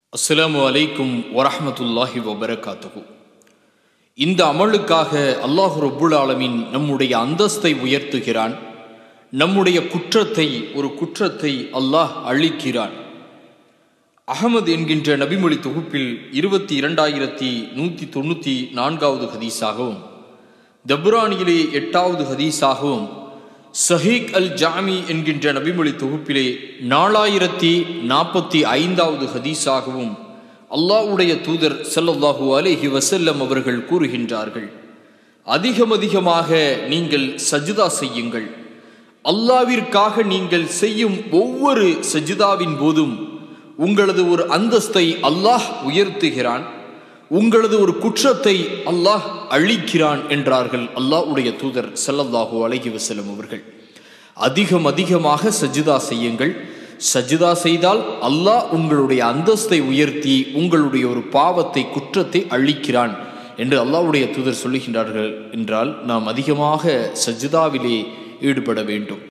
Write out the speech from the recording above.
அஸ்ஸலாமு அலைக்கும் வரஹ்மத்துல்லாஹி வபரகாத்துஹு இந்த அமலுக்காக அல்லாஹு ரப்புல் ஆலமீன் நம்முடைய அந்தஸ்தை உயர்த்துகிறான் நம்முடைய குற்றத்தை ஒரு குற்றத்தை அல்லாஹ் அழிக்கிறான் அகமது என்கின்ற நபிமொழி தொகுப்பில் இருபத்தி இரண்டாயிரத்தி நூற்றி தொண்ணூற்றி நான்காவது ஹதீஸாகவும் தபுரானியிலே எட்டாவது ஹதீஸாகவும் சஹீக் அல் ஜாமி என்கின்ற நபிமொழி தொகுப்பிலே நாலாயிரத்தி நாற்பத்தி ஐந்தாவது ஹதீஸாகவும் அல்லாஹ்வுடைய தூதர் ஸல்லல்லாஹு அலைஹி வஸல்லம் அவர்கள் கூறுகின்றார்கள் அதிகம் அதிகமாக நீங்கள் சஜிதா செய்யுங்கள் அல்லாவிற்காக நீங்கள் செய்யும் ஒவ்வொரு சஜிதாவின் போதும் உங்களது ஒரு அந்தஸ்தை அல்லாஹ் உயர்த்துகிறான் உங்களது ஒரு குற்றத்தை அல்லாஹ் அழிக்கிறான் என்றார்கள் அல்லாஹ்வுடைய தூதர் ஸல்லல்லாஹு அலைஹி வஸல்லம் அவர்கள் அதிகம் அதிகமாக சஜிதா செய்யுங்கள் சஜிதா செய்தால் அல்லாஹ் உங்களுடைய அந்தஸ்தை உயர்த்தி உங்களுடைய ஒரு பாவத்தை குற்றத்தை அழிக்கிறான் என்று அல்லாஹ்வுடைய தூதர் சொல்லுகின்றார்கள் என்றால் நாம் அதிகமாக சஜிதாவிலே ஈடுபட வேண்டும்